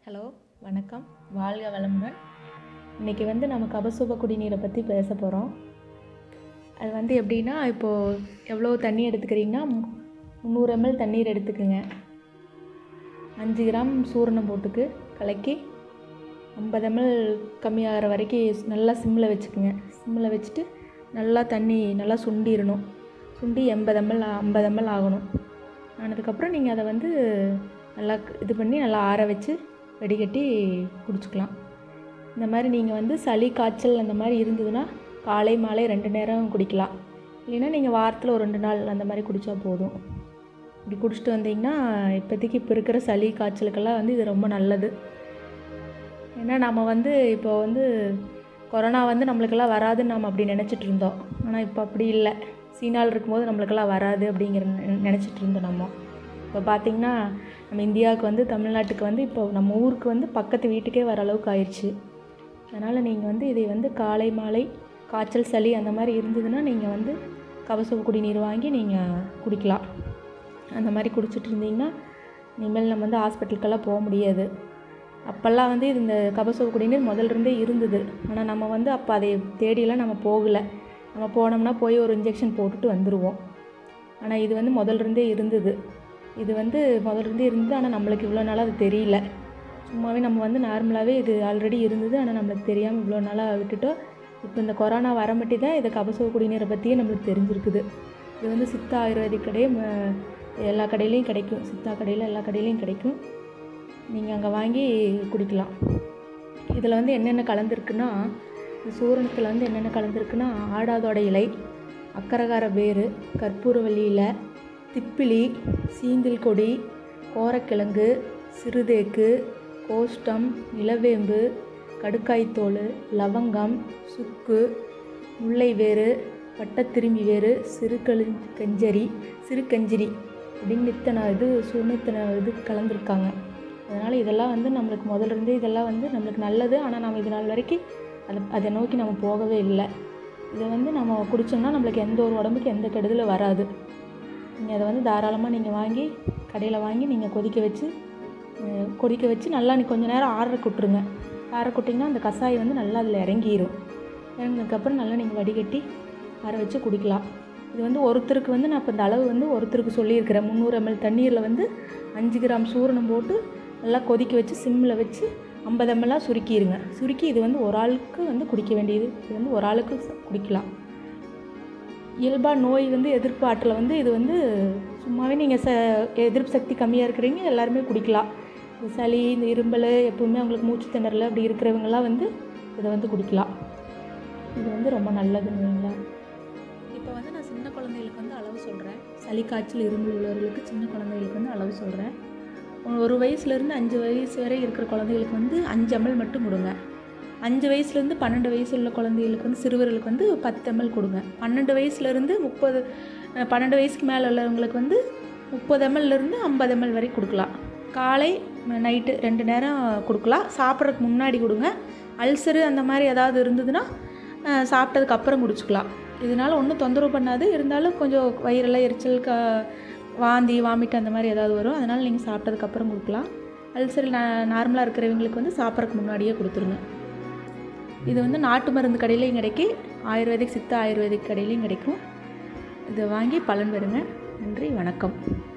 hello வணக்கம் வாழ்க வளமுடன் இன்றைக்கி வந்து நம்ம கபசுப குடிநீரை பற்றி பேச போகிறோம் அது வந்து எப்படின்னா இப்போது எவ்வளோ தண்ணி எடுத்துக்கிறீங்கன்னா மு- முந்நூறு எம்எல் தண்ணீர் எடுத்துக்கோங்க அஞ்சு கிராம் சூரணம் போட்டுக்கு கலக்கி ஐம்பது எம்எல் கம்மியாகிற வரைக்கும் நல்லா சிம்மில் வச்சுக்கோங்க சிம்மில் வச்சுட்டு நல்லா தண்ணி நல்லா சுண்டிடணும் சுண்டி எண்பது எம்எல் ஐம்பது எம்எல் ஆகணும் ஆனதுக்கப்புறம் நீங்கள் அதை வந்து நல்லா க- இது பண்ணி நல்லா ஆற வச்சு வடிகட்டி குடிச்சுக்கலாம் இந்த மாதிரி நீங்கள் வந்து சளி காய்ச்சல் அந்த மாதிரி இருந்ததுன்னா காலை மாலை ரெண்டு நேரம் குடிக்கலாம் இல்லைன்னா நீங்கள் வாரத்தில் ஒரு ரெண்டு நாள் அந்த மாதிரி குடித்தா போதும் இப்படி குடிச்சிட்டு வந்தீங்கன்னா இப்போதைக்கு இப்போ இருக்கிற சளி காய்ச்சலுக்கெல்லாம் வந்து இது ரொம்ப நல்லது ஏன்னா நம்ம வந்து இப்போ வந்து கொரோனா வந்து நம்மளுக்கெல்லாம் வராதுன்னு நம்ம அப்படி நினச்சிட்டு இருந்தோம் ஆனால் இப்போ அப்படி இல்லை சீனாவில் இருக்கும்போது நம்மளுக்கெல்லாம் வராது அப்படிங்கிற நெ- நினச்சிட்டு இருந்தோம் நம்ம இப்போ பார்த்திங்கன்னா நம்ம இந்தியாவுக்கு வந்து தமிழ்நாட்டுக்கு வந்து இப்போ நம்ம ஊருக்கு வந்து பக்கத்து வீட்டுக்கே வர அளவுக்கு ஆயிடுச்சு அதனால் நீங்கள் வந்து இதை வந்து காலை மாலை காய்ச்சல் சளி அந்த மாதிரி இருந்ததுன்னா நீங்கள் வந்து கபசுர குடிநீர் வாங்கி நீங்கள் குடிக்கலாம் அந்த மாதிரி குடிச்சிட்டு இருந்தீங்கன்னா இனிமேல் நம்ம வந்து ஹாஸ்பிட்டலுக்கெல்லாம் போக முடியாது அப்போல்லாம் வந்து இது இந்த கபசுர குடிநீர் முதல்ல இருந்தே இருந்தது ஆனால் நம்ம வந்து அப்போ அதை தேடியெல்லாம் நம்ம போகலை நம்ம போனோம்னா போய் ஒரு இன்ஜெக்ஷன் போட்டுட்டு வந்துடுவோம் ஆனால் இது வந்து முதல்ல இருந்தே இருந்தது இது வந்து முதல்ல இருந்தே இருந்தது ஆனால் நம்மளுக்கு இவ்வளோ நாளாக அது தெரியல சும்மாவே நம்ம வந்து நார்மலாகவே இது ஆல்ரெடி இருந்தது ஆனால் நம்மளுக்கு தெரியாமல் இவ்வளோ நாளாக விட்டுட்டோம் இப்போ இந்த கொரோனா வரமட்டி தான் இதை கபசுர குடிநீரை பற்றியே நம்மளுக்கு தெரிஞ்சிருக்குது இது வந்து சித்தா ஆயுர்வேதிக் கடை ம- எல்லா கடையிலையும் கிடைக்கும் சித்தா கடையில் எல்லா கடையிலையும் கிடைக்கும் நீங்கள் அங்கே வாங்கி குடிக்கலாம் இதில் வந்து என்னென்ன கலந்துருக்குன்னா இந்த சூரணத்தில் வந்து என்னென்ன கலந்துருக்குன்னா ஆடாதோட இலை அக்கரகார வேறு கற்பூரவள்ளி இலை திப்பிலி சீந்தில் கொடி கோரக்கிழங்கு சிறுதேக்கு கோஷ்டம் நிலவேம்பு கடுக்காய்த்தோல் லவங்கம் சுக்கு முல்லை வேறு பட்டத்திரும்பி வேறு சிறு கழி கஞ்சரி சிறு கஞ்சிரி அப்படின்னு இத்தனை இது சுண்ண இத்தனை இது கலந்துருக்காங்க அதனால் இதெல்லாம் வந்து நம்மளுக்கு முதல்ல இருந்தே இதெல்லாம் வந்து நம்மளுக்கு நல்லது ஆனால் நம்ம இது நாள் வரைக்கும் அதை அதை நோக்கி நம்ம போகவே இல்லை இதை வந்து நம்ம குடித்தோம்னா நம்மளுக்கு எந்த ஒரு உடம்புக்கு எந்த கெடுதலும் வராது நீங்கள் அதை வந்து தாராளமாக நீங்கள் வாங்கி கடையில் வாங்கி நீங்கள் கொதிக்க வச்சு அஹ், கொதிக்க வச்சு நல்லா நீ கொஞ்ச நேரம் ஆற விட்ருங்க ஆற விட்டிங்கன்னா அந்த கஷாயம் வந்து நல்லா அதில் இறங்கிரும் இறங்கினதுக்கப்புறம் நல்லா நீங்கள் வடிகட்டி ஆற வச்சு குடிக்கலாம் இது வந்து ஒருத்தருக்கு வந்து நான் இப்போ இந்த அளவு வந்து ஒருத்தருக்கு சொல்லியிருக்கிறேன் முந்நூறு எம்எல் தண்ணீரில் வந்து அஞ்சு கிராம் சூரணம் போட்டு நல்லா கொதிக்க வச்சு சிம்மில் வச்சு ஐம்பது எம்எல்லாக சுருக்கிடுங்க சுருக்கி இது வந்து ஒரு ஆளுக்கு வந்து குடிக்க வேண்டியது இது வந்து ஒரு ஆளுக்கு ச- குடிக்கலாம் இயல்பாக நோய் வந்து எதிர்ப்பு ஆற்றலை வந்து இது வந்து சும்மாவே நீங்கள் ச எதிர்ப்பு சக்தி கம்மியாக இருக்கிறீங்க எல்லாருமே குடிக்கலாம் இந்த சளி இந்த இரும்பல் எப்பவுமே அவங்களுக்கு மூச்சு திணறல் அப்படி இருக்கிறவங்கலாம் வந்து இதை வந்து குடிக்கலாம் இது வந்து ரொம்ப நல்லதுன்னு வைங்களேன் இப்போ வந்து நான் சின்ன குழந்தைகளுக்கு வந்து அளவு சொல்கிறேன் சளி காய்ச்சல் இருமல் உள்ளவர்களுக்கு சின்ன குழந்தைகளுக்கு வந்து அளவு சொல்கிறேன் ஒரு வயசுலேருந்து அஞ்சு வயசு வரை இருக்கிற குழந்தைகளுக்கு வந்து அஞ்சு எம்எல் மட்டும் கொடுங்க அஞ்சு வயசுலேருந்து பன்னெண்டு வயசு உள்ள குழந்தைகளுக்கு வந்து சிறுவர்களுக்கு வந்து பத்து எம்எல் கொடுங்க பன்னெண்டு வயசுலேருந்து முப்பது அஹ், பன்னெண்டு வயசுக்கு மேலே உள்ளவங்களுக்கு வந்து முப்பது எம்எல்லேருந்து ஐம்பது எம்எல் வரை கொடுக்கலாம் காலை நைட்டு ரெண்டு நேரம் கொடுக்கலாம் சாப்பிட்றதுக்கு முன்னாடி கொடுங்க அல்சரு அந்த மாதிரி ஏதாவது இருந்ததுன்னா அஹ், சாப்பிட்டதுக்கு அப்புறம் குடிச்சுக்கலாம் இதனால் ஒன்றும் தொந்தரவு பண்ணாது இருந்தாலும் கொஞ்சம் வயிறெல்லாம் எரிச்சல் க வாந்தி வாமிட் அந்த மாதிரி ஏதாவது வரும் அதனால் நீங்கள் சாப்பிட்டதுக்கு அப்புறம் கொடுக்கலாம் அல்சர் நார்மலாக இருக்கிறவங்களுக்கு வந்து சாப்பிட்றதுக்கு முன்னாடியே கொடுத்துருங்க இது வந்து நாட்டு மருந்து கடையிலையும் கிடைக்கி ஆயுர்வேதிக் சித்த ஆயுர்வேதிக் கடையிலையும் கிடைக்கும் இதை வாங்கி பலன் பெறுங்க நன்றி வணக்கம்